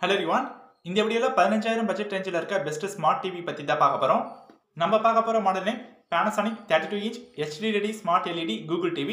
hello ரிவான் இந்த வீடியோவில் பதினஞ்சாயிரம் பட்ஜெட் ரேஞ்சில் இருக்க பெஸ்ட் ஸ்மார்ட் டிவி பற்றி தான் பார்க்க போகிறோம் நம்ம பார்க்க போகிற model name Panasonic thirty two inch HD ready smart LED Google TV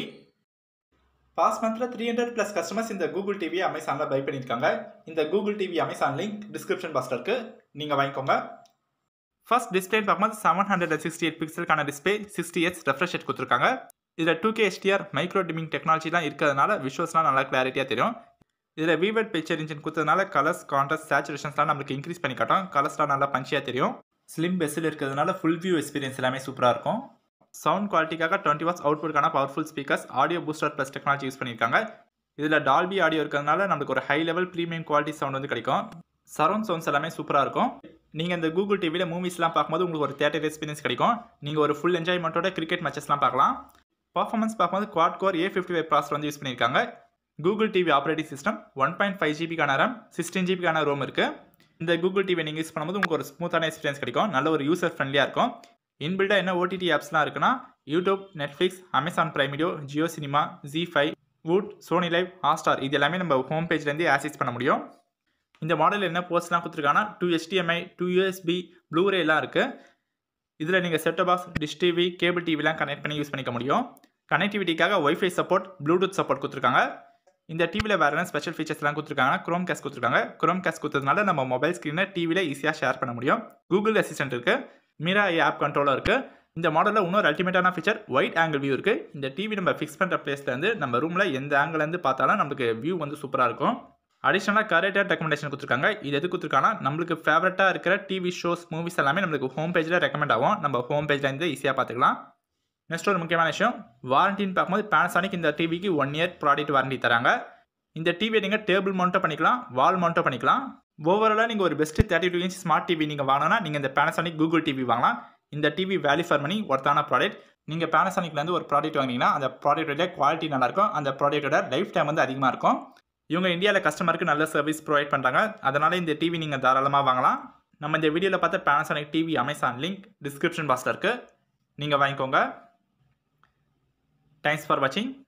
past மந்தில் த்ரீ ஹண்ட்ரட் ப்ளஸ் கஸ்டமர்ஸ் இந்த கூகுள் டிவியை அமேசானில் பை பண்ணியிருக்காங்க இந்த Google TV Amazon link description பாக்ஸில் இருக்குது நீங்கள் வாங்கிக்கோங்க ஃபர்ஸ்ட் டிஸ்பிளே பார்க்கும்போது செவன் ஹண்ட்ரட் சிக்ஸ்டி எயிட் பிக்சலுக்கான display sixty eights refresh rate கொடுத்துருக்காங்க இதில் two K HDR micro dimming டெக்னாலஜிலாம் இருக்கிறதுனால விஷுவல்ஸ்லாம் நல்லா கிளாரிட்டியாக தெரியும் இதில் விவெட் பிக்சர் இன்ஜின் கொடுத்ததுனால கலர்ஸ் கான்ட்ராஸ்ட் சேச்சுரேஷன்ஸ்லாம் நம்மளுக்கு இன்க்ரீஸ் பண்ணி காட்டும் கலர்ஸ்லாம் நல்லா பஞ்சியாக தெரியும் ஸ்லிம் பெஸ்ஸில் இருக்கிறதுனால ஃபுல் வியூ எக்ஸ்பீரியன்ஸ் எல்லாமே சூப்பராக இருக்கும் சவுண்ட் குவாலிட்டிக்காக டுவெண்ட்டி வாட்ஸ் அவுட்புட்கான powerful speakers audio booster plus technology use பண்ணியிருக்காங்க இதில் டால்பி ஆடியோ இருக்கிறதுனால நம்மளுக்கு ஒரு high level premium quality sound வந்து கிடைக்கும் சரௌண்ட் சவுண்ட்ஸ் எல்லாமே சூப்பராக இருக்கும் நீங்கள் இந்த கூகுள் டிவியில் மூவிஸ்லாம் பார்க்கும்போது உங்களுக்கு ஒரு தேட்டர் எக்ஸ்பீரியன்ஸ் கிடைக்கும் நீங்கள் ஒரு ஃபுல் என்ஜாய்மெண்ட்டோட கிரிக்கெட் மேட்சஸ்லாம் பார்க்கலாம் பர்ஃபார்மன்ஸ் பார்க்கும்போது quad core A fifty five processor வந்து யூஸ் பண்ணியிருக்காங்க Google TV operating system one point five ஜிபிக்கான ரேம் சிக்ஸ்டீன் ஜிபிக்கான ரோம் இருக்குது இந்த கூகுள் டிவி நீங்கள் யூஸ் பண்ணும்போது உங்களுக்கு ஒரு ஸ்மூத்தான எக்ஸ்பீரியன்ஸ் கிடைக்கும் நல்ல ஒரு யூசர் ஃப்ரெண்ட்லியாக இருக்கும் இன்பில்டாக என்ன ஓடிடி ஆப்ஸ்லாம் இருக்குன்னா YouTube Netflix Amazon Prime Video Jio Cinema Zee five Voot Sony Liv Hotstar இது எல்லாமே நம்ம ஹோம் பேஜ்லேருந்து ஆக்சஸ் பண்ண முடியும் இந்த மாடல் என்ன போர்ட்ஸ்லாம் கொடுத்துருக்காங்கன்னா two HDMI two USB bluray எல்லாம் இருக்குது இதில் நீங்கள் set top box dish TV cable டிவிலாம் கனெக்ட் பண்ணி யூஸ் பண்ணிக்க முடியும் கனெக்டிவிட்டிக்காக ஒய்ஃபை சப்போர்ட் ப்ளூடூத் சப்போர்ட் கொடுத்துருக்காங்க இந்த டிவியில் வேறு என்ன ஸ்பெஷல் ஃபீச்சர்ஸ்லாம் கொடுத்துருக்காங்கன்னா குரோம் கேஸ் கொடுத்துருக்காங்க குரோம் கேஸ் கொடுத்ததுனால நம்ம மொபைல் ஸ்க்ரீனை டிவியில் ஈஸியாக ஷேர் பண்ண முடியும் கூகுள் அசிஸ்டன்ட் இருக்குது மீரா ஆப் கண்ட்ரோலர் இருக்குது இந்த மாடலில் இன்னொரு அல்டிமேட்டான ஃபீச்சர் ஒயிட் ஆங்கிள் வியூ இருக்குது இந்த டிவி நம்ம ஃபிக்ஸ் பண்ணுற பிளேஸ்லேருந்து நம்ம ரூமில் எந்த ஆங்கிலேருந்து பார்த்தாலும் நம்மளுக்கு வியூ வந்து சூப்பராக இருக்கும் அடிஷனலாக கரெக்டாக ரெக்கமெண்டேஷன் கொடுத்துருக்காங்க இது எது கொடுத்துருக்காங்கன்னா நம்மளுக்கு ஃபேவரட்டாக இருக்கிற டிவி ஷோஸ் மூவிஸ் எல்லாமே நம்மளுக்கு ஹோம் பேஜில் ரெக்கமெண்ட் ஆகும் நம்ம ஹோம் பேஜ்லேருந்து ஈஸியாக பார்த்துக்கலாம் நெக்ஸ்ட் ஒரு முக்கியமான விஷயம் வாரண்டின்னு பார்க்கும்போது பேனசானிக் இந்த டிவிக்கு ஒன் இயர் ப்ராடக்ட் வாரண்டி தராங்க இந்த டிவியை நீங்கள் டேபிள் மவுண்ட்டும் பண்ணிக்கலாம் வால் மவுண்ட்டும் பண்ணிக்கலாம் ஓவராலாக நீங்கள் ஒரு best thirty two inch smart TV நீங்கள் வாங்கினா நீங்கள் இந்த பேனசானிக் கூகுள் டிவி வாங்கலாம் இந்த டிவி வேல்யூ ஃபார் மணி ஒர்த்தான ப்ராடக்ட் நீங்கள் பேனசானிக்லேருந்து ஒரு ப்ராடக்ட் வாங்கினீங்கன்னா அந்த ப்ராடக்டோட குவாலிட்டி நல்லாயிருக்கும் அந்த ப்ராடக்ட்டோட லைஃப் டைம் வந்து அதிகமாக இருக்கும் இவங்க இந்தியாவில் கஸ்டமருக்கு நல்ல சர்வீஸ் ப்ரொவைட் பண்ணுறாங்க அதனால் இந்த டிவி நீங்கள் தாராளமாக வாங்கலாம் நம்ம இந்த வீடியோவில் பார்த்த Panasonic TV Amazon link description பாக்ஸில் இருக்குது நீங்கள் வாங்கிக்கோங்க தேங்க்ஸ் ஃபார் வாட்சிங்